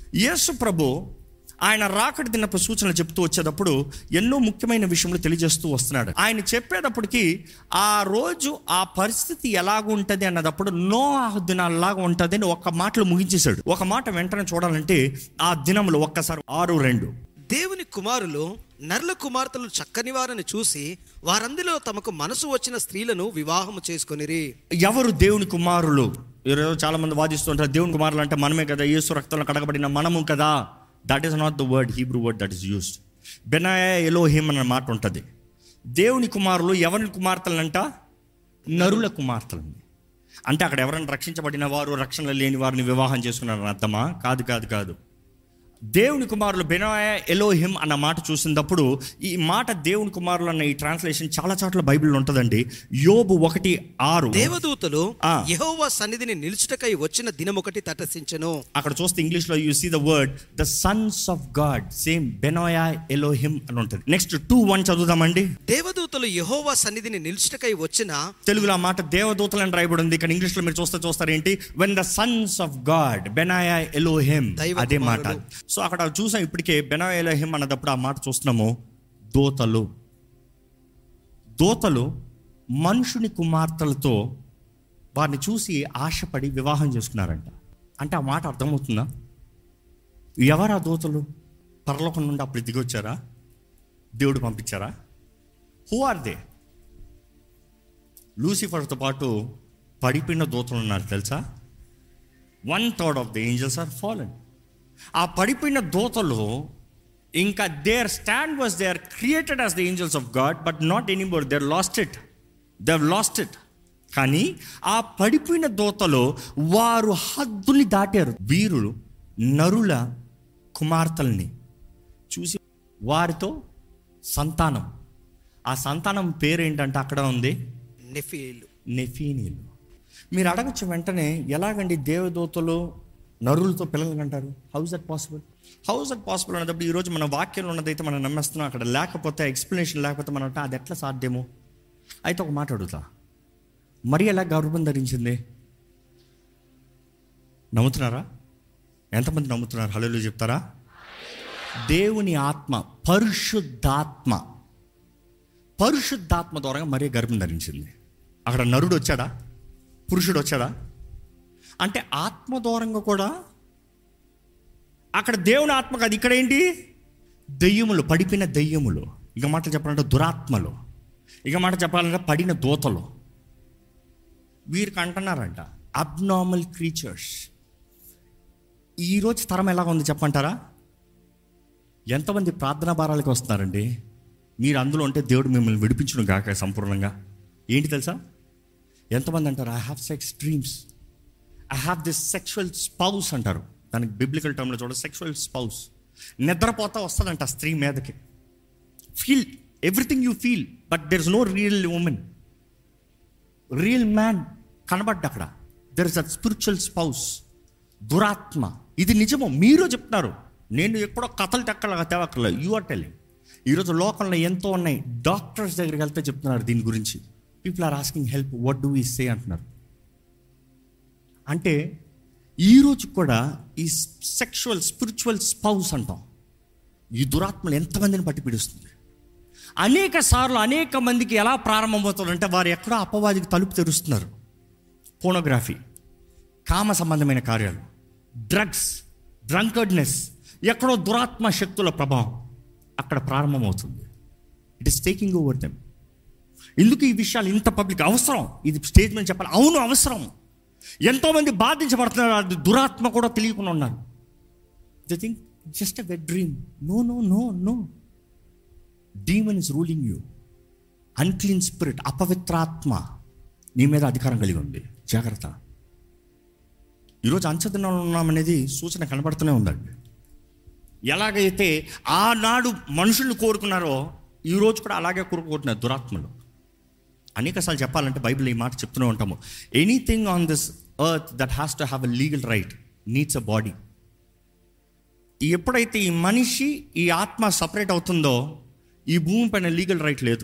యేసు ప్రభు ఆయన రాకడి దినపు సూచనలు చెప్తూ వచ్చేటప్పుడు ఎన్నో ముఖ్యమైన విషయములు తెలియజేస్తూ వస్తున్నాడు ఆయన చెప్పేటప్పటికి ఆ రోజు ఆ పరిస్థితి ఎలాగ ఉంటుంది అన్నదప్పుడు నో దినాల్లాగా ఉంటుంది అని ఒక్క మాటలు ముగించేశాడు ఒక మాట వెంటనే చూడాలంటే ఆ దినములు ఒక్కసారి ఆరు రెండు దేవుని కుమారులు నర్ల కుమార్తెలు చక్కని వారిని చూసి వారందరిలో తమకు మనసు వచ్చిన స్త్రీలను వివాహము చేసుకొనిరి ఎవరు దేవుని కుమారులు ఈరోజు చాలా మంది వాదిస్తుంటారు దేవుని కుమారులు అంటే మనమే కదా యేసు రక్తంలో కడగబడిన మనము కదా that is not the word Hebrew word that is used bene Elohim అన్న మాట ఉంటుంది దేవుని కుమారులు ఎవరి కుమార్తెలంట నరుల కుమార్తెలని అంటే అక్కడ ఎవరైనా రక్షించబడిన వారు రక్షణ లేని వారిని వివాహం చేసుకున్నారని అర్థమా కాదు కాదు కాదు దేవుని కుమారులు బెనాయ ఎలోహిమ్ అన్న మాట చూసినప్పుడు ఈ మాట దేవుని కుమారులు అన్న ఈ ట్రాన్స్లేషన్ చాలా చోట్ల బైబిల్లో ఉంటుందండి యోబు ఒకటి ఆరు దేవదూతలు ఆ. యెహోవా సన్నిధిని నిలుచుటకై వచ్చిన దినమొకటి తటసించెను అక్కడ చూస్తే ఇంగ్లీష్ లో you see the word the sons of God same bene Elohim అని ఉంటుంది నెక్స్ట్ టూ వన్ చదువుదామండి దేవదూతలు యెహోవా సన్నిధిని నిలుచుటకై వచ్చిన తెలుగులో ఆ మాట దేవదూతలు అని రాయబడి ఉంది ఇక్కడ ఇంగ్లీష్ లో మీరు చూస్తే చూస్తారు ఏంటి when the sons of God bene Elohim దైవ అదే మాట కుమారులు. సో అక్కడ చూసాం ఇప్పటికే బెనాయా ఎలోహిమ్ అన్నదప్పుడు ఆ మాట చూస్తున్నాము దోతలు దోతలు మనుషుని కుమార్తెలతో వారిని చూసి ఆశపడి వివాహం చేసుకున్నారంట అంటే ఆ మాట అర్థమవుతుందా ఎవరు ఆ దూతలు పరలోకం నుండి అప్పుడు దిగి వచ్చారా దేవుడు పంపించారా హూ ఆర్ దే లూసిఫర్తో పాటు పడిపోయిన దూతలు ఉన్నారు తెలుసా one third of the angels are fallen ఆ పడిపోయిన దూతలు ఇంకా their stand was they are created as the angels of God but not anymore there lost it they lost it కానీ ఆ పడిపోయిన దూతలు వారు హద్దుని దాటారు వీరులు నరుల కుమార్తెల్ని చూసి వారితో సంతానం ఆ సంతానం పేరేంటంటే అక్కడ ఉంది నెఫీలు నెఫీనీలు మీరు అడగచ్చు వెంటనే ఎలాగండి దేవదూతలు నరులతో పిల్లలు అంటారు how's that possible how's that possible అన్నప్పుడు ఈరోజు మన వాక్యంలో ఉన్నదైతే మనం నమ్మేస్తున్నాం అక్కడ లేకపోతే ఎక్స్ప్లెనేషన్ లేకపోతే మనం అంటే అది ఎట్లా సాధ్యమో అయితే ఒక మాట అడుగుతా మరి ఎలా గర్భం ధరించింది నమ్ముతున్నారా ఎంతమంది నమ్ముతున్నారు హలో చెప్తారా దేవుని ఆత్మ పరిశుద్ధాత్మ పరిశుద్ధాత్మ ద్వారా మరీ గర్భం ధరించింది అక్కడ నరుడు వచ్చాడా పురుషుడు వచ్చాడా అంటే ఆత్మ దూరంగా కూడా అక్కడ దేవుని ఆత్మ కాదు ఇక్కడ ఏంటి దెయ్యములు పడిపోయిన దెయ్యములు ఇక మాట చెప్పాలంటే దురాత్మలు ఇక మాట చెప్పాలంటే పడిన దూతలు వీరికి అంటున్నారంట అబ్నార్మల్ క్రీచర్స్ ఈరోజు తరం ఎలా ఉంది చెప్పంటారా ఎంతమంది ప్రార్థనా భారాలకు వస్తున్నారండి మీరు అందులో ఉంటే దేవుడు మిమ్మల్ని విడిపించును గాక సంపూర్ణంగా ఏంటి తెలుసా ఎంతమంది అంటారు I have sex dreams I have this sexual spouse అంటారు దానికి బిబ్లికల్ టర్మ్లో చూడ సెక్షువల్ స్పౌస్ నిద్రపోతా వస్తుందంట ఆ స్త్రీ మీదకి feel everything you feel but there is no real woman real man కనబడ్డ అక్కడ there is a spiritual spouse దురాత్మ ఇది నిజము మీరు చెప్తున్నారు నేను ఎక్కడో కథలు తెక్కల తేవక్కర్లేదు యు ఆర్ టెలింగ్ ఈరోజు లోకంలో ఎంతో ఉన్నాయి డాక్టర్స్ దగ్గరికి వెళ్తే చెప్తున్నారు దీని గురించి people are asking help what do we say అంటున్నారు అంటే ఈరోజు కూడా ఈ సెక్షువల్ స్పిరిచువల్ స్పౌస్ అంటాం ఈ దురాత్మలు ఎంతమందిని పట్టి పీడిస్తుంది అనేక సార్లు అనేక మందికి ఎలా ప్రారంభమవుతుందంటే వారు ఎక్కడో అపవాదికి తలుపు తెరుస్తున్నారు పోనోగ్రఫీ కామ సంబంధమైన కార్యాలు డ్రగ్స్ డ్రంకర్డ్నెస్ ఎక్కడో దురాత్మ శక్తుల ప్రభావం అక్కడ ప్రారంభమవుతుంది it is taking over them ఎందుకు ఈ విషయాలు ఇంత పబ్లిక్ అవసరం ఇది స్టేజ్ మీద చెప్పాలి అవును అవసరం ఎంతోమంది బాధించబడుతున్నారు అది దురాత్మ కూడా తెలియకుండా ఉన్నారు the think just a wet dream no no no no demon is ruling you unclean spirit అపవిత్రాత్మ నీ మీద అధికారం కలిగి ఉంది జాగ్రత్త ఈరోజు అంచదనంలో ఉన్నామనేది సూచన కనబడుతూనే ఉందండి ఎలాగైతే ఆనాడు మనుషుల్ని కోరుకున్నారో ఈరోజు కూడా అలాగే కోరుకుంటున్నారు దురాత్మలు అనేకసార్లు చెప్పాలంటే బైబిల్ ఈ మాట చెప్తూనే ఉంటాము anything on this earth that has to have a legal right needs a body ఎప్పుడైతే ఈ మనిషి ఈ ఆత్మ సపరేట్ అవుతుందో ఈ భూమి పైన లీగల్ రైట్ లేదు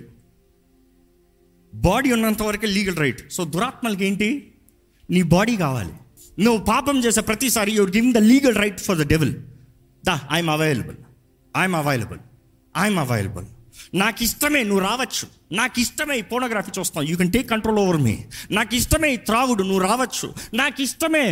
బాడీ ఉన్నంత వరకే లీగల్ రైట్ సో దురాత్మలకి ఏంటి నీ బాడీ కావాలి నువ్వు పాపం చేసే ప్రతిసారి you're giving the legal right for the devil దా I'm available I'm available I'm available నాకు ఇష్టమే నువ్వు రావచ్చు నాకు ఇష్టమే ఈ పోనోగ్రఫీ చూస్తావు you can take control over me నాకు ఇష్టమే ఈ త్రాగుడు నువ్వు రావచ్చు నాకు ఇష్టమే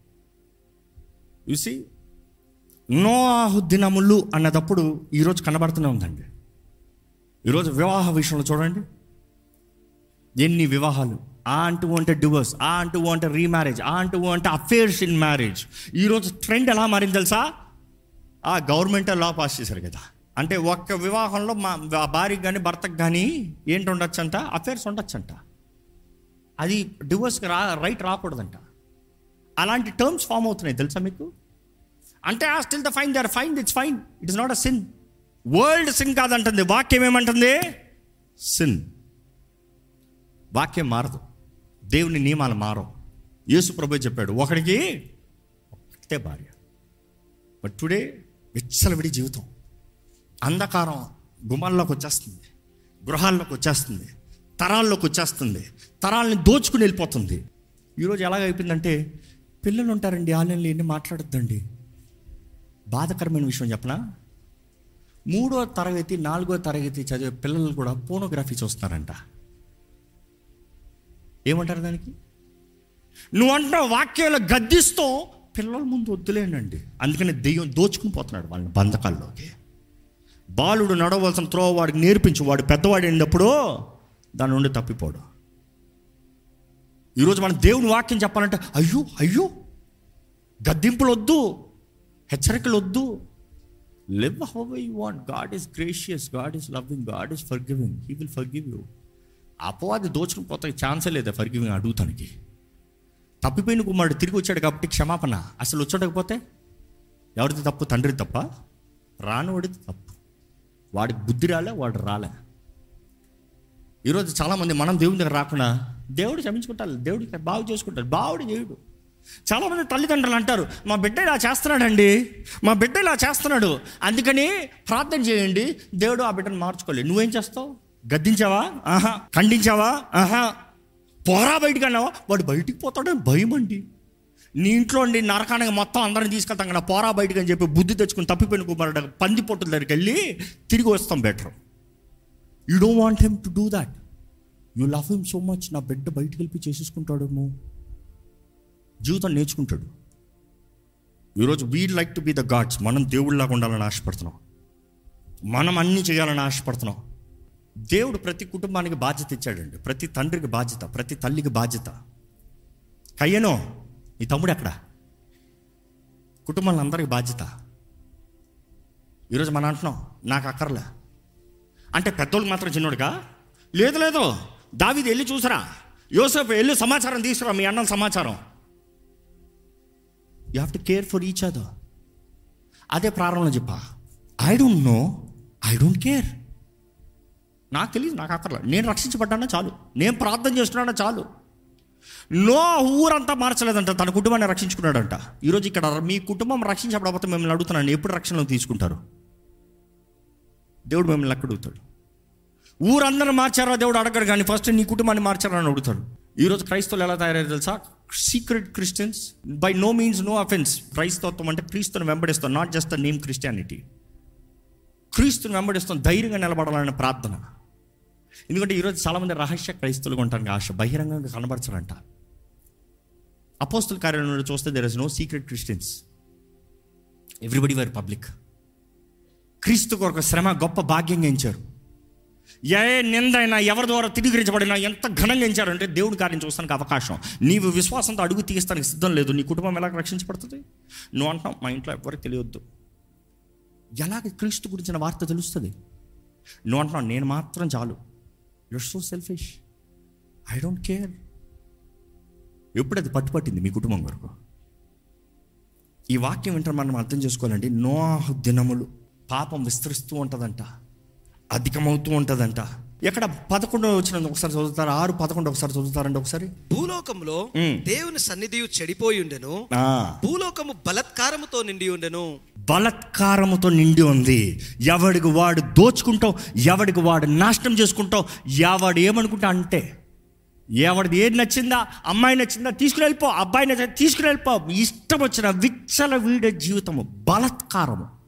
చూసి నోఆహు దినములు అన్నదప్పుడు ఈరోజు కనబడుతూనే ఉందండి ఈరోజు వివాహ విషయంలో చూడండి ఎన్ని వివాహాలు ఆ అంటూ అంటే డివోర్స్ ఆ అంటూ అంటే రీమ్యారేజ్ ఆ అంటూ అంటే అఫేర్స్ ఇన్ మ్యారేజ్ ఈరోజు ట్రెండ్ ఎలా మారింది తెలుసా ఆ గవర్నమెంట్ లా పాస్ చేశారు కదా అంటే ఒక్క వివాహంలో మా ఆ భార్యకి కానీ భర్తకు కానీ ఏంటి ఉండొచ్చంట అఫేర్స్ ఉండొచ్చంట అది డివోర్స్కి రా రైట్ రాకూడదంట అలాంటి టర్మ్స్ ఫామ్ అవుతున్నాయి తెలుసా మీకు అంటే ఆ still the fine they are fine it's fine it is not a sin world sin కాదంటుంది వాక్యం ఏమంటుంది సిన్ వాక్యం మారదు దేవుని నియమాలు మారవు యేసు ప్రభు చెప్పాడు ఒకడికి ఒకటే భార్య బట్ టుడే విచ్చలవిడి జీవితం అంధకారం గుమాల్లోకి వచ్చేస్తుంది గృహాల్లోకి వచ్చేస్తుంది తరాల్లోకి వచ్చేస్తుంది తరాలని దోచుకుని వెళ్ళిపోతుంది ఈరోజు ఎలాగైపోయిందంటే పిల్లలు ఉంటారండి ఆన్లైన్లో ఎన్ని మాట్లాడొద్దండి బాధకరమైన విషయం చెప్పనా మూడో తరగతి నాలుగో తరగతి చదివే పిల్లలు కూడా పోనోగ్రఫీ చూస్తున్నారంట ఏమంటారు దానికి నువ్వు అంటున్నావు వాక్యాలు గద్దిస్తూ పిల్లల ముందు వద్దులేనండి అందుకని దెయ్యం దోచుకుని పోతున్నాడు వాళ్ళని బంధకాల్లోకి బాలుడు నడవలసిన త్రోవ వాడికి నేర్పించు వాడు పెద్దవాడు అయినప్పుడు దాని నుండి తప్పిపోడు ఈరోజు మనం దేవుని వాక్యం చెప్పాలంటే అయ్యో అయ్యో గద్దింపులు వద్దు హెచ్చరికలు వద్దు live how you want God is gracious God is loving God is forgiving he will forgive you అపవాది దోచుకుని పోతే ఛాన్సే లేదా ఫర్ గివింగ్ అడుగుతానికి తప్పిపోయిన కుమారుడు తిరిగి వచ్చాడు కాబట్టి క్షమాపణ అసలు వచ్చాడకపోతే ఎవరిది తప్పు తండ్రి తప్ప రానివాడిది తప్పు వాడికి బుద్ధి రాలే వాడు రాలే ఈరోజు చాలామంది మనం దేవుని దగ్గర రాకుండా దేవుడు క్షమించుకుంటారు దేవుడికి బాగు చేసుకుంటారు బావుడు దేవుడు చాలామంది తల్లిదండ్రులు అంటారు మా బిడ్డ ఇలా చేస్తున్నాడండి మా బిడ్డ ఇలా చేస్తున్నాడు అందుకని ప్రార్థన చేయండి దేవుడు ఆ బిడ్డను మార్చుకోలేదు నువ్వేం చేస్తావు గద్దించావా ఆహా ఖండించావా ఆహా పోరా బయటికి అన్నావా వాడు బయటికి పోతాడని భయం అండి నీ ఇంట్లో ఉండి నరకానికి మొత్తం అందరిని తీసుకెళ్తాం కదా పోరా బయటికి అని చెప్పి బుద్ధి తెచ్చుకుని తప్పిపోయిన కుమారుడు పంది పొట్టుల దగ్గరికి వెళ్ళి తిరిగి వస్తాం better you don't want him to do that you love him so much నా బిడ్డ బయటికి వెళ్ళి చేసేసుకుంటాడేమో జీవితం నేర్చుకుంటాడు ఈరోజు we like to be the gods మనం దేవుళ్ళలాగా ఉండాలని ఆశపడుతున్నాం మనం అన్నీ చేయాలని ఆశపడుతున్నాం దేవుడు ప్రతి కుటుంబానికి బాధ్యత ఇచ్చాడండి ప్రతి తండ్రికి బాధ్యత ప్రతి తల్లికి బాధ్యత కయ్యనో నీ తమ్ముడు ఎక్కడ కుటుంబాల అందరికి బాధ్యత ఈరోజు మనం అంటున్నాం నాకు అక్కర్లే అంటే పెద్దోళ్ళకి మాత్రం చిన్నోడుగా లేదు లేదు దావిది వెళ్ళి చూసరా యోసేపు వెళ్ళి సమాచారం తీసుకురా మీ అన్నం సమాచారం you have to care for each other అదే ప్రారంభంలో చెప్పా I don't know I don't care నాకు తెలియదు నాకు అక్కర్లే నేను రక్షించబడ్డానా చాలు నేను ప్రార్థన చేస్తున్నానా చాలు నో ఊరంతా మార్చలేదంట తన కుటుంబాన్ని రక్షించుకున్నాడంట ఈరోజు ఇక్కడ మీ కుటుంబం రక్షించబడకపోతే మిమ్మల్ని అడుగుతున్నాను ఎప్పుడు రక్షణలో తీసుకుంటారు దేవుడు మిమ్మల్ని ఎక్కడ అడుగుతాడు ఊరందరూ మార్చారా దేవుడు అడగడు కానీ ఫస్ట్ నీ కుటుంబాన్ని మార్చారా అని అడుగుతాడు ఈరోజు క్రైస్తవులు ఎలా తయారయ్యారు తెలుసా secret Christians by no means no offence క్రైస్తవత్వం అంటే క్రీస్తుని వెంబడిస్తాం not just the name Christianity క్రీస్తుని వెంబడిస్తాం ధైర్యంగా నిలబడాలనే ప్రార్థన ఎందుకంటే ఈరోజు చాలామంది రహస్య క్రైస్తవులుగా ఉంటానికి ఆశ బహిరంగంగా కనబరచరంట అపోస్తుల కార్యాలయంలో చూస్తే there is no secret Christians everybody were public క్రీస్తు కొరకు శ్రమ గొప్ప భాగ్యంగా ఎంచారు ఏ నిందైనా ఎవరి ద్వారా తిరిగిరించబడినా ఎంత ఘనంగా ఎంచారంటే దేవుడి కార్యం చూస్తానికి అవకాశం నీవు విశ్వాసంతో అడుగు తీస్తానికి సిద్ధం లేదు నీ కుటుంబం ఎలా రక్షించబడుతుంది నువ్వు అంటాం మా ఇంట్లో ఎవరికి తెలియొద్దు ఎలాగ క్రీస్తు గురించిన వార్త తెలుస్తుంది నువ్వు అంటున్నావు నేను మాత్రం చాలు you're so selfish I don't care ఎప్పుడు అది పట్టుపట్టింది మీ కుటుంబం వరకు ఈ వాక్యం వింటారు మనం అర్థం చేసుకోవాలండి నోహ దినములు పాపం విస్తరిస్తూ ఉంటుందంట అధికమవుతూ ఉంటుందంట ఎక్కడ పదకొండు వచ్చిన ఒకసారి చదువుతారు ఆరు పదకొండు ఒకసారి చదువుతారండి ఒకసారి భూలోకంలో మ్. దేవుని సన్నిధి చెడిపోయి ఉండెను ఆ, భూలోకము బలత్కారముతో నిండి ఉండెను బలత్కారముతో నిండి ఉంది ఎవడికి వాడు దోచుకుంటావు ఎవడికి వాడు నాశనం చేసుకుంటావు ఎవడు ఏమనుకుంటా అంటే ఎవడిది ఏది నచ్చిందా అమ్మాయి నచ్చిందా తీసుకుని వెళ్ళిపో అబ్బాయి నచ్చిందా తీసుకుని వెళ్ళిపో ఇష్టం వచ్చిన విచ్చల వీడే జీవితము బలత్కారము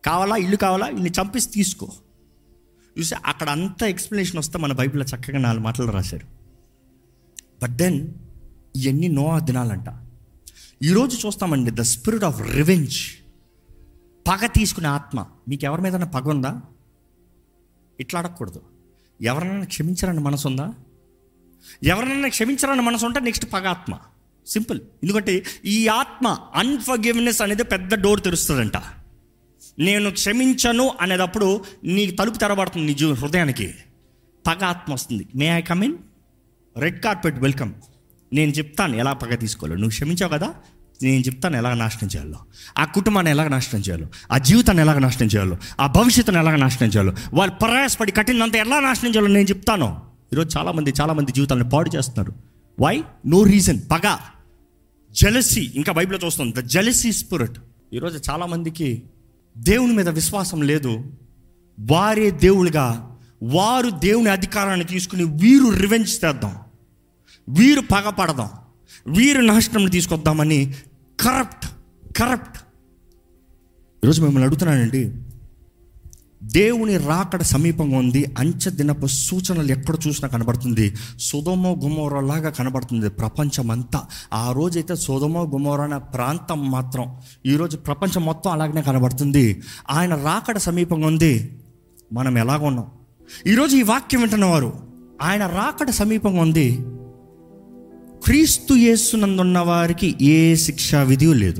కావాలా ఇల్లు కావాలా ఇల్లు చంపేసి తీసుకో చూసి అక్కడ అంతా ఎక్స్ప్లెనేషన్ వస్తే మన బైబిల్లో చక్కగా నాలుగు మాటలు రాశారు బట్ దెన్ ఇవన్నీ నో దినాలంట ఈరోజు చూస్తామండి ద స్పిరిట్ ఆఫ్ రివెంజ్ పగ తీసుకునే ఆత్మ మీకు ఎవరి మీద పగ ఉందా ఇట్లా అడగకూడదు ఎవరినైనా క్షమించాలని మనసు ఉందా ఎవరినైనా క్షమించాలని మనసు ఉంటే నెక్స్ట్ పగ ఆత్మ సింపుల్ ఎందుకంటే ఈ ఆత్మ అన్ఫర్గివ్నెస్ అనేది పెద్ద డోర్ తెరుస్తుందంట నేను క్షమించను అనేటప్పుడు నీ తలుపు తెరబడుతుంది నీ జీ- హృదయానికి పగ ఆత్మ వస్తుంది may I come in red carpet welcome నేను చెప్తాను ఎలా పగ తీసుకోవాలో నువ్వు క్షమించావు కదా నేను చెప్తాను ఎలాగ నాశనం చేయాలో ఆ కుటుంబాన్ని ఎలాగ నాశనం చేయాలో ఆ జీవితాన్ని ఎలాగ నాశనం చేయాలో ఆ భవిష్యత్తును ఎలాగ నాశనం చేయాలో వాళ్ళు ప్రయాసపడి కట్టినంత ఎలా నాశనం చేయాలో నేను చెప్తాను ఈరోజు చాలామంది చాలామంది జీవితాలను పాడు చేస్తున్నారు వై నో రీజన్ పగ జలసి ఇంకా బైబిల్లో చూస్తుంది ద జలసీ స్పిరిట్ ఈరోజు చాలామందికి దేవుని మీద విశ్వాసం లేదు వారే దేవులుగా వారు దేవుని అధికారాన్ని తీసుకుని వీరు రివెంజ్ చేద్దాం వీరు పగపడదాం వీరు నాశనం తీసుకొద్దామని కరప్ట్ కరప్ట్ ఈరోజు మిమ్మల్ని అడుగుతున్నానండి దేవుని రాకడ సమీపంగా ఉంది అంచె దినపు సూచనలు ఎక్కడ చూసినా కనబడుతుంది సుధమో గుమోరలాగా కనబడుతుంది ప్రపంచం అంతా ఆ రోజైతే సుధమో గుమోర అనే ప్రాంతం మాత్రం ఈరోజు ప్రపంచం మొత్తం అలాగనే కనబడుతుంది ఆయన రాకడ సమీపంగా ఉంది మనం ఎలాగ ఉన్నాం ఈరోజు ఈ వాక్యం వింటున్న వారు ఆయన రాకడ సమీపంగా ఉంది క్రీస్తు యేసునందున్న వారికి ఏ శిక్షా విధి లేదు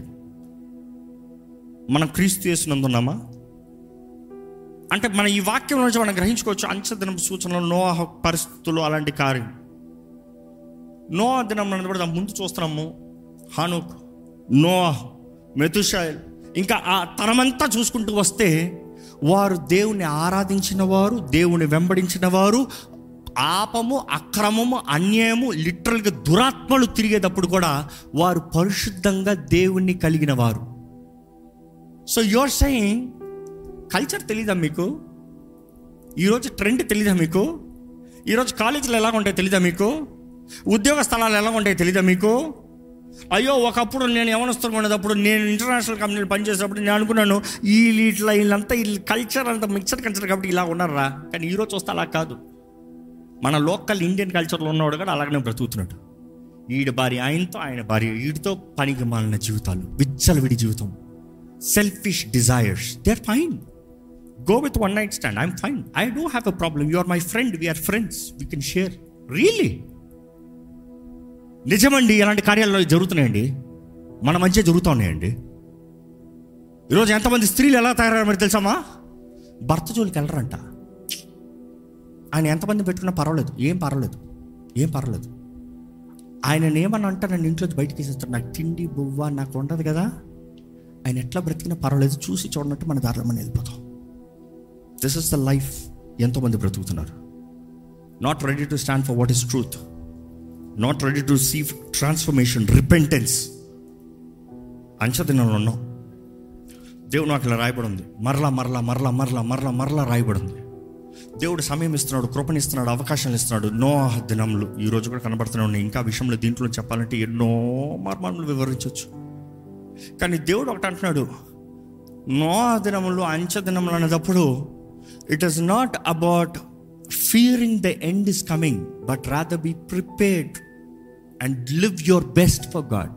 మనం క్రీస్తు యేసునందున్నామా అంటే మన ఈ వాక్యం నుంచి మనం గ్రహించుకోవచ్చు అంచెదినం సూచనలు నోహ పరిస్థితులు అలాంటి కార్యం నోహ దినం కూడా ముందు చూస్తున్నాము హానుక్ నోహ్ మెతుషాయల్ ఇంకా ఆ తరమంతా చూసుకుంటూ వస్తే వారు దేవుని ఆరాధించిన వారు దేవుని వెంబడించిన వారు పాపము అక్రమము అన్యాయము లిటరల్గా దురాత్మలు తిరిగేటప్పుడు కూడా వారు పరిశుద్ధంగా దేవుణ్ణి కలిగిన వారు సో యువర్ సెయింగ్ కల్చర్ తెలీదా మీకు ఈరోజు ట్రెండ్ తెలీదా మీకు ఈరోజు కాలేజీలు ఎలా ఉంటాయో తెలీదా మీకు ఉద్యోగ స్థలాలు ఎలా ఉంటాయో తెలీదా మీకు అయ్యో ఒకప్పుడు నేను యవనస్తులు ఉండేటప్పుడు నేను ఇంటర్నేషనల్ కంపెనీలు పనిచేసేటప్పుడు నేను అనుకున్నాను ఈ ఇట్లా వీళ్ళంతా ఈ కల్చర్ అంతా మిక్సర్ కల్చర్ కాబట్టి ఇలా ఉన్నారా కానీ ఈరోజు చూస్తే అలా కాదు మన లోకల్ ఇండియన్ కల్చర్లో ఉన్నవాడు కూడా అలాగనే బ్రతుకుతున్నాడు ఈడి భార్య ఆయనతో ఆయన భార్య ఈడితో పనికి మాలిన జీవితాలు విచ్చలవిడి జీవితం selfish desires they are fine go with one night stand I'm fine I do have a problem you are my friend we're friends we can share really నిజమండి ఇలాంటి కార్యాలు జరుగుతున్నాయండి మన మధ్య జరుగుతూ ఉన్నాయండి ఈరోజు ఎంతమంది స్త్రీలు ఎలా తయారయ్యారు మరి తెలుసామా భర్త జోలికి వెళ్ళరంట ఆయన ఎంతమంది పెట్టుకున్నా పర్వాలేదు ఏం పర్వాలేదు ఏం పర్వాలేదు ఆయన ఏమన్నా అంటే నన్ను ఇంట్లో బయటికి తీసేస్తాడు నాకు తిండి బువ్వ నాకు ఉండదు కదా ఆయన ఎట్లా బ్రతికినా పర్వాలేదు చూసి చూడనట్టు మన దారిలో మనం వెళ్ళిపోతాం దిస్ ఇస్ ద లైఫ్ ఎంతోమంది బ్రతుకుతున్నారు not ready to stand for what is truth not ready to seek transformation repentance అంచదినంలో ఉన్నాం దేవుడు నాకు ఇలా రాయబడి ఉంది మరలా మరలా మరలా మరలా మరలా మరలా రాయబడి ఉంది దేవుడు సమయం ఇస్తున్నాడు కృపణిస్తున్నాడు అవకాశాలు ఇస్తున్నాడు నో దినములు ఈ రోజు కూడా కనబడుతూనే ఉన్నాయి ఇంకా విషయంలో దీంట్లో చెప్పాలంటే ఎన్నో మర్మాలు వివరించవచ్చు కానీ దేవుడు ఒకటి అంటున్నాడు నో దినములు అంచె దినములు అనేటప్పుడు it is not about fearing the end is coming but rather be prepared and live your best for God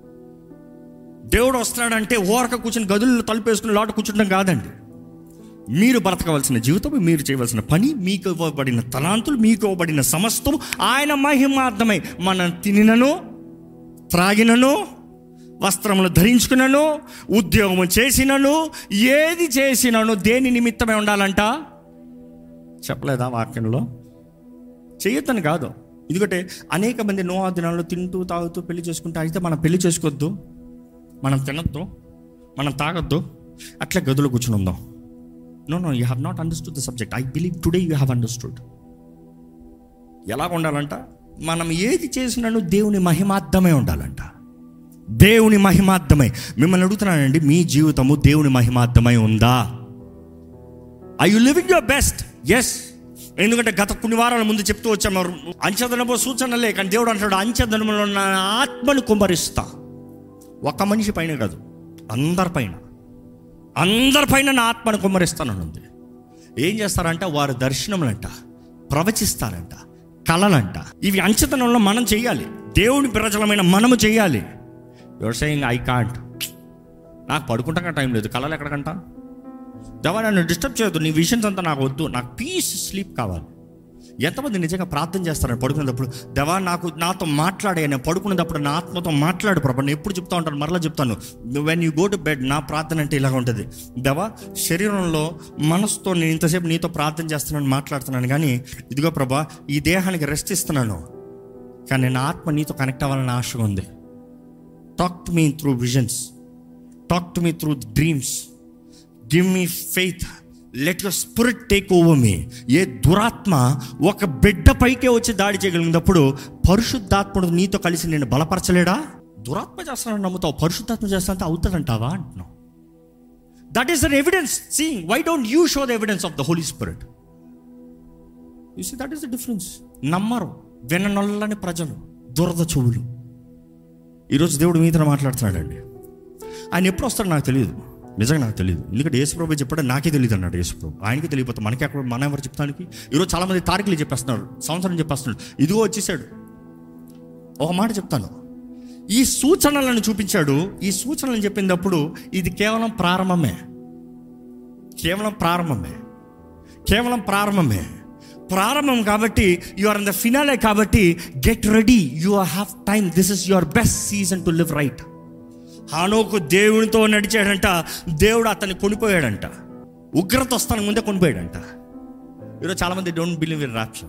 దేవుడు వస్తున్నాడంటే ఓరక కూర్చొని గదుల్లో తలుపేసుకుని లోట కూర్చుంటాం కాదండి మీరు బ్రతకవలసిన జీవితం మీరు చేయవలసిన పని మీకు ఇవ్వబడిన తలాంతులు మీకు ఇవ్వబడిన సమస్తం ఆయన మహిమార్థమై మనం తినినను త్రాగినను వస్త్రములు ధరించుకున్నాను ఉద్యోగము చేసినను ఏది చేసినను దేని నిమిత్తమై ఉండాలంట చెప్పలేదా వాక్యంలో చేయొద్దని కాదు ఎందుకంటే అనేక మంది నో దినాల్లో తింటూ తాగుతూ పెళ్లి చేసుకుంటే అయితే మనం పెళ్లి చేసుకోవద్దు మనం తినొద్దు మనం తాగొద్దు అట్లా గదిలో కూర్చుని ఉందాం no no you have not understood the subject I believe today you have understood ఎలా ఉండాలంట మనం ఏది చేసినాను దేవుని మహిమార్థమే ఉండాలంట దేవుని మహిమార్థమై మిమ్మల్ని అడుగుతున్నానండి మీ జీవితము దేవుని మహిమార్థమై ఉందా I you living your best yes ఎందుకంటే గత కొన్ని వారాల ముందు చెప్తూ వచ్చాము అంచెదనమో సూచనలే కానీ దేవుడు అంటాడు అంచెదనములో నా ఆత్మను కుమ్మరిస్తా ఒక మనిషి పైన కాదు అందరి పైన అందరిపైన నా ఆత్మను కుమ్మరిస్తానని ఉంది ఏం చేస్తారంట వారు దర్శనములంట ప్రవచిస్తారంట కళలంట ఇవి అంచతనంలో మనం చేయాలి దేవుని ప్రజలమైన మనము చేయాలి యువర్ సెయింగ్ ఐ కాంట్ నాకు పడుకుంటాక టైం లేదు కళలు ఎక్కడికంట దేవా నన్ను డిస్టర్బ్ చేయొద్దు నీ విషన్స్ అంతా నాకు వద్దు నాకు పీస్ స్లీప్ కావాలి ఎంతమంది నిజంగా ప్రార్థన చేస్తారని పడుకునేటప్పుడు దేవా నాకు నాతో మాట్లాడే నేను పడుకునేటప్పుడు నా ఆత్మతో మాట్లాడు ప్రభా నేను ఎప్పుడు చెప్తా ఉంటాను మరలా చెప్తాను when you go to bed నా ప్రార్థన అంటే ఇలాగ ఉంటుంది దేవా శరీరంలో మనసుతో నేను ఇంతసేపు నీతో ప్రార్థన చేస్తున్నాను మాట్లాడుతున్నాను కానీ ఇదిగో ప్రభా ఈ దేహానికి రెస్ట్ ఇస్తున్నాను కానీ నా ఆత్మ నీతో కనెక్ట్ అవ్వాలని ఆశగా ఉంది talk to me through visions talk to me through dreams give me faith let your spirit take over me ఏ దురాత్మ ఒక బిడ్డ పైకే వచ్చి దాడి చేయగలిగినప్పుడు పరిశుద్ధాత్ముడు నీతో కలిసి నేను బలపరచలేడా దురాత్మ చేస్తానని నమ్ముతావు పరిశుద్ధాత్మ చేస్తానంటే అవుతుందంటావా అంటున్నావు that is an evidence seeing why don't you show the evidence of the holy spirit you see that is the difference నమ్మరు విననొల్లని ప్రజలు దురద చెవులు ఈరోజు దేవుడు మీతో మాట్లాడుతున్నాడండి ఆయన ఎప్పుడు వస్తాడో నాకు తెలియదు నిజంగా నాకు తెలియదు ఎందుకంటే యేసుప్రభు చెప్పాడు నాకే తెలియదు అన్నాడు యేసుప్రభు ఆయనకి తెలియపోతే మనకి అక్కడ మన ఎవరు చెప్తానికి ఈరోజు చాలా మంది తారీఖులు చెప్పేస్తున్నారు సంవత్సరం చెప్పేస్తున్నాడు ఇదిగో వచ్చేసాడు ఒక మాట చెప్తాను ఈ సూచనలను చూపించాడు ఈ సూచనలను చెప్పినప్పుడు ఇది కేవలం ప్రారంభమే కేవలం ప్రారంభమే కేవలం ప్రారంభమే ప్రారంభం కాబట్టి you are in the finale కాబట్టి get ready you have time this is your best season to live right హానోకు దేవునితో నడిచాడంట దేవుడు అతన్ని కొనిపోయాడంట ఉగ్రత వస్తాను ముందే కొనిపోయాడంట ఈరోజు చాలామంది డోంట్ బిలీవ్ ఇన్ రాప్షన్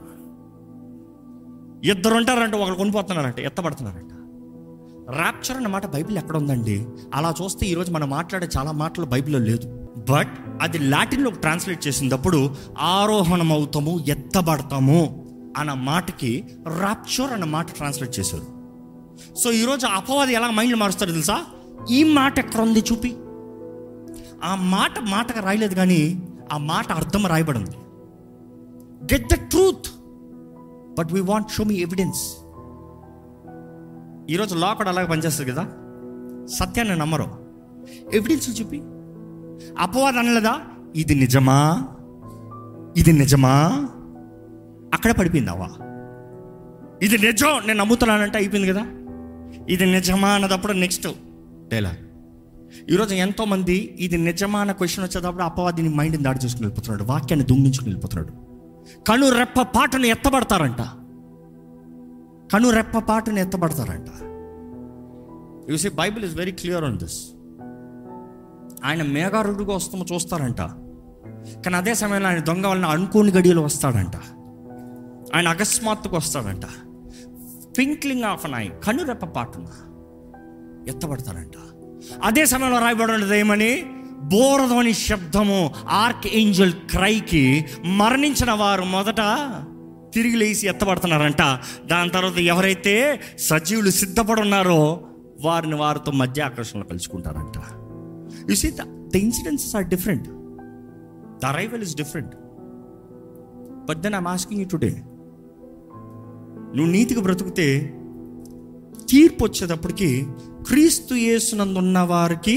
ఇద్దరు ఉంటారంట ఒకరు కొనిపోతున్నారంట ఎత్తబడుతున్నారంట ర్యాప్చర్ అన్న మాట బైబిల్ ఎక్కడ ఉందండి అలా చూస్తే ఈరోజు మనం మాట్లాడే చాలా మాటలు బైబిల్లో లేదు బట్ అది లాటిన్లో ట్రాన్స్లేట్ చేసినప్పుడు ఆరోహణం అవుతాము ఎత్తబడతాము అన్న మాటకి ర్యాప్చర్ అన్న మాట ట్రాన్స్లేట్ చేశారు సో ఈరోజు అపవాది ఎలా మైండ్ మారుస్తారో తెలుసా ఈ మాట ఎక్కడ ఉంది చూపి ఆ మాట మాటగా రాయలేదు కానీ ఆ మాట అర్థం రాయబడింది get the truth but we want show me evidence ఈరోజు లా కూడా అలాగే పనిచేస్తుంది కదా సత్యాన్ని నమ్మరు ఎవిడెన్స్ చూపి అపవాదం అనలేదా ఇది నిజమా ఇది నిజమా అక్కడే పడిపోయింది అవ్వ ఇది నిజం నేను నమ్ముతున్నానంటే అయిపోయింది కదా ఇది నిజమా అన్నదప్పుడు నెక్స్ట్ డైలాగ్ ఈరోజు ఎంతోమంది ఇది నిజమా అన్న క్వశ్చన్ వచ్చేటప్పుడు అపవాదిని మైండ్ని దాడి చేసుకుని వెళ్ళిపోతున్నాడు వాక్యాన్ని దుంగించుకుని వెళ్ళిపోతున్నాడు కను రెప్ప పాటను ఎత్తబడతారంట కను రెప్ప పాటను ఎత్తబడతారంట you see Bible is very clear on this ఆయన మేఘారుడుగా వస్తామో చూస్తారంట కానీ అదే సమయంలో ఆయన దొంగ వలన అనుకోని గడియలు వస్తాడంట ఆయన అకస్మాత్తుకు వస్తాడంట ట్వింక్లింగ్ ఆఫ్ అన్ ఐ కనురెప్ప పాటున ఎత్తబడతాడంట అదే సమయంలో రాయబడి ఏమని బోరధ్వని శబ్దము ఆర్క్ ఏంజల్ క్రైకి మరణించిన వారు మొదట తిరిగి లేచి ఎత్తబడుతున్నారంట దాని తర్వాత ఎవరైతే సజీవులు సిద్ధపడి ఉన్నారో వారిని వారితో మధ్య ఆకర్షణలో కలుసుకుంటారంట you see the incidences are different the arrival is different but then I'm asking you today నువ్వు నీతిగా బ్రతుకుతే తీర్పు వచ్చేటప్పటికి క్రీస్తు యేసునందు ఉన్న వారికి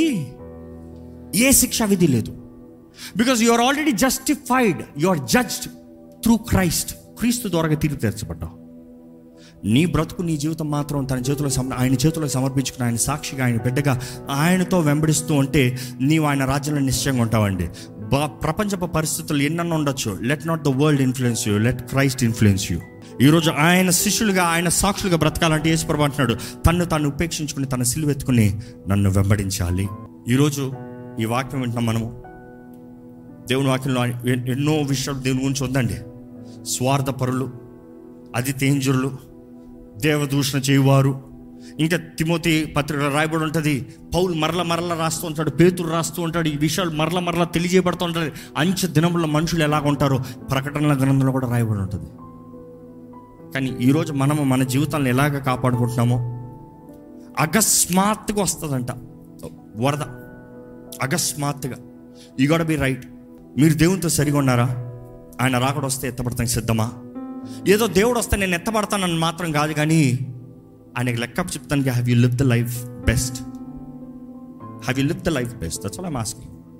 ఏ శిక్ష విధి లేదు because you are already justified you are judged through Christ క్రీస్తు ద్వారా తీర్పు తెరచబడ్డావు నీ బ్రతుకు నీ జీవితం మాత్రం తన చేతిలో సమ ఆయన చేతిలో సమర్పించుకుని ఆయన సాక్షిగా ఆయన బిడ్డగా ఆయనతో వెంబడిస్తూ ఉంటే నీవు ఆయన రాజ్యంలో నిశ్చయంగా ఉంటావండి బా ప్రపంచపు పరిస్థితులు ఎన్నెన్న ఉండొచ్చు let not the world influence you let Christ influence you ఈరోజు ఆయన శిష్యులుగా ఆయన సాక్షులుగా బ్రతకాలంటే యేసుప్రభు అంటున్నాడు తన్ను తాను ఉపేక్షించుకుని తన సిలువెత్తుకుని నన్ను వెంబడించాలి ఈరోజు ఈ వాక్యం వింటున్నాం మనము దేవుని వాక్యంలో ఎ- ఎన్నో విషయాలు దేవుని గురించి ఉందండి స్వార్థపరులు అతి తేంజరులు దేవదూషణ చేయువారు ఇంకా తిమోతి పత్రిక రాయబడి ఉంటుంది పౌలు మరల మరల రాస్తూ ఉంటాడు పేతురు రాస్తూ ఉంటాడు ఈ విషయాలు మరల మరల తెలియజేయబడుతూ ఉంటుంది అంచె దినముల్లో మనుషులు ఎలాగ ఉంటారో ప్రకటనల గ్రంథంలో కూడా రాయబడి ఉంటుంది కానీ ఈరోజు మనము మన జీవితాలను ఎలాగ కాపాడుకుంటున్నామో అకస్మాత్తుగా వస్తుందంట వరద అకస్మాత్తుగా ఈ గోడ బి రైట్ మీరు దేవునితో సరిగా ఉన్నారా ఆయన రాకడ వస్తే ఎత్తపడతానికి సిద్ధమా ఏదో దేవుడు వస్తే నేను ఎత్తపడతానని మాత్రం కాదు కానీ ఆయనకి లెక్క చెప్తానికి have you live the life best have you live the life best that's all I'm asking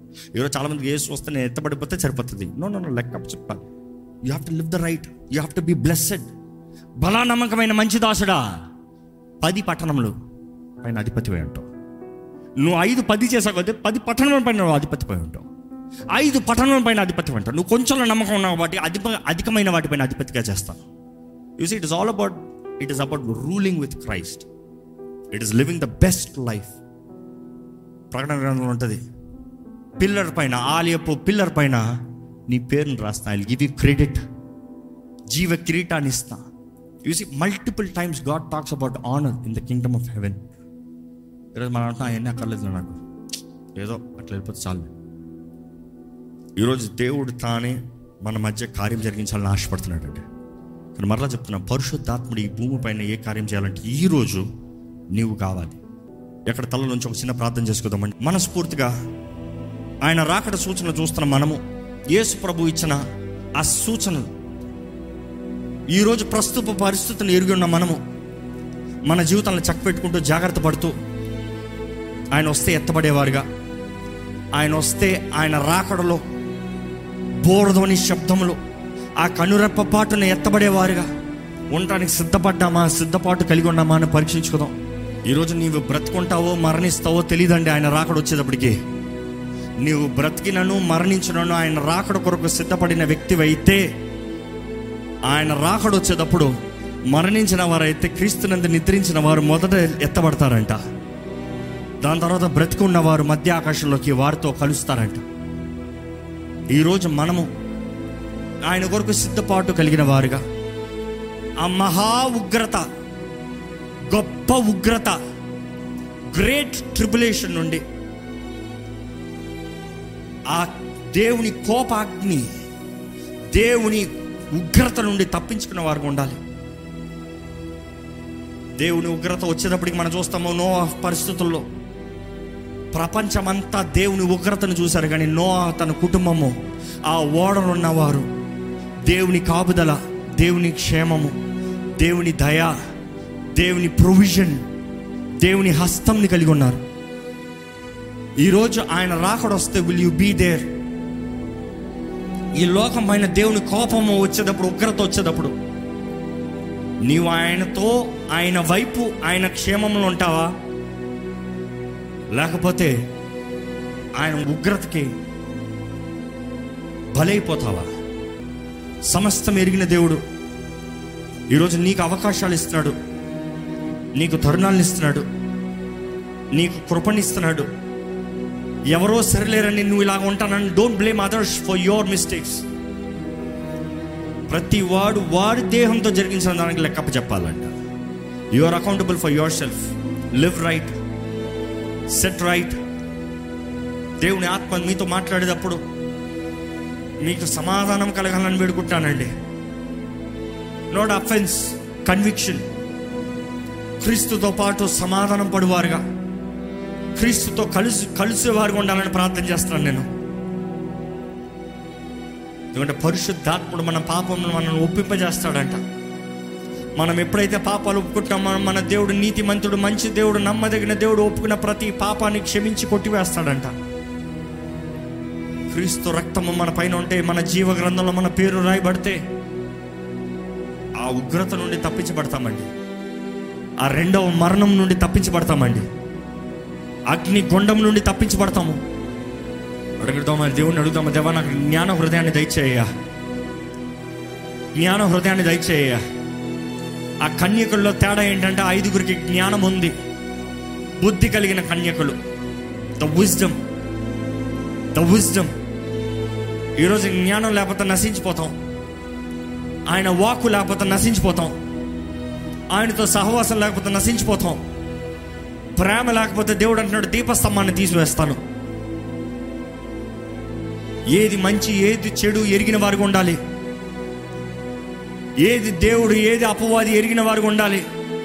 ఈరోజు చాలా మందికి ఏసు వస్తే నేను ఎత్తబడిపోతే సరిపోతుంది నో నో నో లెక్క చెప్పాలి you have to live the right you have to be blessed బలా నమ్మకమైన మంచి దాసుడా పది పట్టణములు పైన అధిపతి అయి ఉంటావు నువ్వు ఐదు పది చేసావు కదా పది పట్టణముల పైన నువ్వు అధిపతి పై ఉంటావు ఐదు పట్టణముల పైన అధిపతి ఉంటావు నువ్వు కొంచెం నమ్మకం ఉన్నావు వాటి అధిప అధికమైన వాటిపైన అధిపతిగా చేస్తాను use it is all about it is about ruling with Christ it is living the best life ప్రకటన గ్రంథంలో ఉంటుంది పిల్లర్ పైన ఆలయపు పిల్లర్ పైన నీ పేరును రాస్తా ఐ గివ్ యూ క్రెడిట్ జీవ కిరీటాన్ని ఇస్తా you see multiple times God talks about honour in the kingdom of heaven ఈరోజు మనం అంటున్నా అవన్నీ అక్కర్లేదు నాకు ఏదో అట్లా వెళ్ళిపోతే చాలు ఈరోజు దేవుడు తానే మన మధ్య కార్యం జరిగించాలని ఆశపడుతున్నాడండి కానీ మరలా చెప్తున్నా పరిశుద్ధాత్ముడు ఈ భూమి పైన ఏ కార్యం చేయాలంటే ఈ రోజు నీవు కావాలి ఎక్కడ తల నుంచి ఒక చిన్న ప్రార్థన చేసుకుందామండి మనస్ఫూర్తిగా ఆయన రాకడ సూచన చూస్తున్న మనము యేసు ప్రభు ఇచ్చిన ఆ సూచనలు ఈరోజు ప్రస్తుత పరిస్థితులను ఎరిగి ఉన్న మనము మన జీవితాలను చక్కపెట్టుకుంటూ జాగ్రత్త పడుతూ ఆయన వస్తే ఎత్తబడేవారుగా ఆయన వస్తే ఆయన రాకడలో బోరధోని శబ్దములు ఆ కనురెప్ప పాటున ఎత్తబడేవారుగా ఉండటానికి సిద్ధపడ్డామా సిద్ధపాటు కలిగి ఉన్నామా అని పరీక్షించుకుందాం ఈరోజు నీవు బ్రతుకుంటావో మరణిస్తావో తెలియదండి ఆయన రాకడ వచ్చేటప్పటికి నీవు బ్రతికినను మరణించినను ఆయన రాకడ కొరకు సిద్ధపడిన వ్యక్తివైతే ఆయన రాకడ వచ్చేటప్పుడు మరణించిన వారైతే క్రీస్తునందు నిద్రించిన వారు మొదట ఎత్తబడతారంట దాని తర్వాత బ్రతికున్న వారు మధ్య ఆకాశంలోకి వారితో కలుస్తారంట ఈరోజు మనము ఆయన కొరకు సిద్ధపాటు కలిగిన వారుగా ఆ మహా ఉగ్రత గొప్ప ఉగ్రత గ్రేట్ ట్రిబులేషన్ నుండి ఆ దేవుని కోపాగ్ని దేవుని ఉగ్రత నుండి తప్పించుకున్న వారు ఉండాలి దేవుని ఉగ్రత వచ్చేటప్పటికి మనం చూస్తాము నో పరిస్థితుల్లో ప్రపంచమంతా దేవుని ఉగ్రతను చూశారు కానీ నో తన కుటుంబము ఆ ఓడలో ఉన్నవారు దేవుని కాపుదల దేవుని క్షేమము దేవుని దయ దేవుని ప్రొవిజన్ దేవుని హస్తంని కలిగి ఉన్నారు ఈరోజు ఆయన రాకడొస్తే విల్ యు బీ దేర్ ఈ లోకం పైన దేవుని కోపము వచ్చేటప్పుడు ఉగ్రత వచ్చేటప్పుడు నీవు ఆయనతో ఆయన వైపు ఆయన క్షేమంలో ఉంటావా లేకపోతే ఆయన ఉగ్రతకి బలైపోతావా సమస్తం ఎరిగిన దేవుడు ఈరోజు నీకు అవకాశాలు ఇస్తున్నాడు నీకు తరుణాలను ఇస్తున్నాడు నీకు కృపణిస్తున్నాడు ఎవరో సరిలేరని నువ్వు ఇలాగ ఉంటానని don't blame others for your mistakes ప్రతి వాడు వాడి దేహంతో జరిగించిన దానికి లెక్కప్ప చెప్పాలంట you are accountable for yourself live right set right దేవుని ఆత్మ మీతో మాట్లాడేటప్పుడు మీకు సమాధానం కలగాలని వేడుకుంటానండి నోట్ అఫెన్స్ కన్విక్షన్ క్రీస్తుతో పాటు సమాధానం పడువారుగా క్రీస్తుతో కలిసి కలిసేవారుగా ఉండాలని ప్రార్థన చేస్తున్నాను నేను ఎందుకంటే పరిశుద్ధాత్ముడు మన పాపమును మనల్ని ఒప్పింపజేస్తాడంట మనం ఎప్పుడైతే పాపాలు ఒప్పుకుంటామో మన దేవుడు నీతిమంతుడు మంచి దేవుడు నమ్మదగిన దేవుడు ఒప్పుకున్న ప్రతి పాపాన్ని క్షమించి కొట్టివేస్తాడంట క్రీస్తు రక్తము మన పైన ఉంటే మన జీవ గ్రంథంలో మన పేరు రాయబడితే ఆ ఉగ్రత నుండి తప్పించబడతామండి ఆ రెండవ మరణం నుండి తప్పించబడతామండి అగ్ని గుండం నుండి తప్పించబడతాము అడుగుతామా దేవుణ్ణి అడుగుతామా దేవా నాకు జ్ఞాన హృదయాన్ని దయచేయ జ్ఞాన హృదయాన్ని దయచేయ ఆ కన్యకుల్లో తేడా ఏంటంటే ఐదుగురికి జ్ఞానం ఉంది బుద్ధి కలిగిన కన్యకులు ద విజ్డమ్ ద విజ్డమ్ ఈరోజు జ్ఞానం లేకపోతే నశించిపోతాం ఆయన వాక్కు లేకపోతే నశించిపోతాం ఆయనతో సహవాసం లేకపోతే నశించిపోతాం ప్రేమ లేకపోతే దేవుడు అంటున్నాడు దీపస్తంభాన్ని తీసివేస్తాను ఏది మంచి ఏది చెడు ఎరిగిన వారికి ఉండాలి ఏది దేవుడు ఏది అపవాది ఎరిగిన వారికి ఉండాలి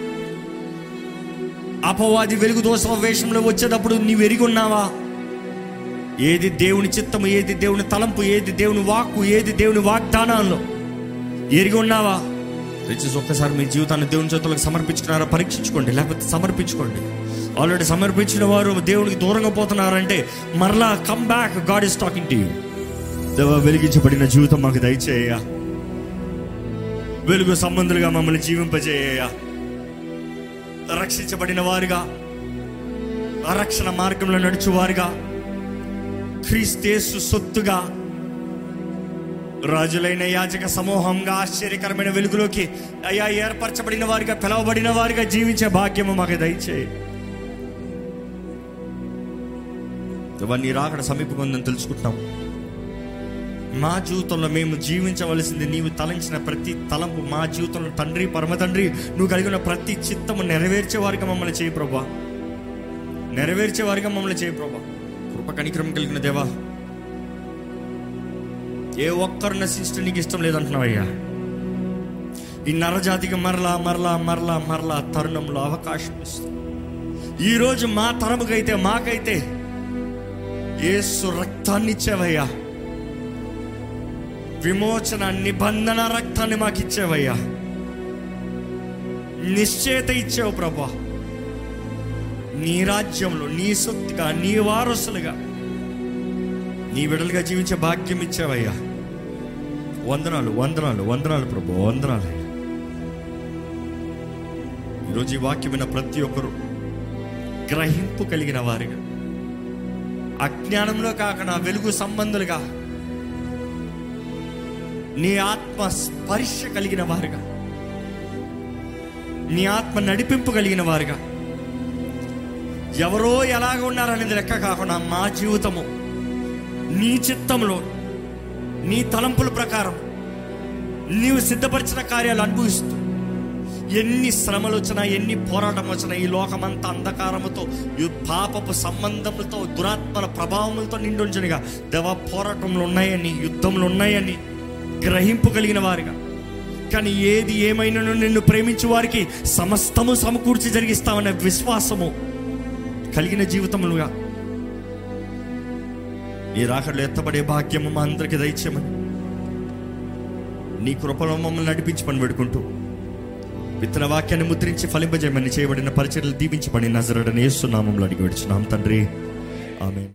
అపవాది వెలుగు దోష వేషంలో వచ్చేటప్పుడు నీవు ఎరిగి ఉన్నావా ఏది దేవుని చిత్తము ఏది దేవుని తలంపు ఏది దేవుని వాక్కు ఏది దేవుని వాగ్దానాల్లో ఎరిగి ఉన్నావా దయచేసి ఒక్కసారి మీ జీవితాన్ని దేవుని చేతులకు సమర్పించుకున్నారా పరీక్షించుకోండి లేకపోతే సమర్పించుకోండి ఆల్రెడీ సమర్పించిన వారు దేవుడికి దూరంగా పోతున్నారంటే మరలా come back God is talking to you దేవా వెలిగించబడిన జీవితం మాకు దయచేయ వెలుగు సంబంధులుగా మమ్మల్ని జీవింపజేయ రక్షించబడిన వారుగా రక్షణ మార్గంలో నడుచువారుగా క్రీస్తేసు సొత్తుగా రాజులైన యాజక సమూహంగా ఆశ్చర్యకరమైన వెలుగులోకి అయ్యా ఏర్పరచబడిన వారిగా పిలవబడిన వారిగా జీవించే భాగ్యము మాకు దయచేయి ఇవన్నీ రాకడ సమీపకుందని తెలుసుకుంటాం మా జీవితంలో మేము జీవించవలసింది నీవు తలంచిన ప్రతి తలంపు మా జీవితంలో తండ్రి పరమ తండ్రి నువ్వు కలిగిన ప్రతి చిత్తము నెరవేర్చే వారిగా మమ్మల్ని చేయి ప్రభా నెరవేర్చే వారిగా మమ్మల్ని చేయి ప్రభా కృప కనిక్రమం కలిగిన దేవా ఏ ఒక్కరు నశించడం నీకు ఇష్టం లేదంటున్నావయ్యా ఈ నరజాతికి మరలా మరలా మరలా మరలా తరుణంలో అవకాశం ఇస్తుంది ఈరోజు మా తరముకైతే మాకైతే ఏసు రక్తాన్ని ఇచ్చావయ్యా విమోచన నిబంధన రక్తాన్ని మాకు ఇచ్చావయ్యా నిశ్చయత ఇచ్చావు ప్రభా నీ రాజ్యంలో నీ సొత్తుగా నీ వారసులుగా నీ విడలుగా జీవించే భాగ్యం ఇచ్చావయ్యా వందనాలు వందనాలు వందనాలు ప్రభు వందనాలు అయ్యా. ఈరోజు ఈ వాక్యం విన్న ప్రతి ఒక్కరు గ్రహింపు కలిగిన వారిగా అజ్ఞానంలో కాకుండా వెలుగు సంబంధులుగా నీ ఆత్మ స్పర్శ కలిగిన వారుగా నీ ఆత్మ నడిపింపు కలిగిన వారుగా ఎవరో ఎలాగ ఉన్నారనేది లెక్క కాకుండా మా జీవితము నీ చిత్తంలో నీ తలంపుల ప్రకారం నీవు సిద్ధపరిచిన కార్యాలు అనుభవిస్తూ ఎన్ని శ్రమలు వచ్చినా ఎన్ని పోరాటం వచ్చినా ఈ లోకమంతా అంధకారముతో ఈ పాపపు సంబంధములతో దురాత్మల ప్రభావములతో నిండుంచనిగా దేవ పోరాటంలో ఉన్నాయని యుద్ధములు ఉన్నాయని గ్రహింపు కలిగిన వారిగా కానీ ఏది ఏమైనాను నిన్ను ప్రేమించు వారికి సమస్తము సమకూర్చి జరిగిస్తామనే విశ్వాసము కలిగిన జీవితములుగా నీ రాకడలో ఎత్తబడే భాగ్యము మా అందరికి దయచేయమని నీ కృపలో మమ్మల్ని నడిపించమని పెడుకుంటూ విత్తన వాక్యాన్ని ముద్రించి ఫలింపజేయమని చేయబడిన పరిచర్లు దీవించబడి నజరడని ఏస్తున్నామంలో అడిగి విడుచున్నాం తండ్రి ఆమె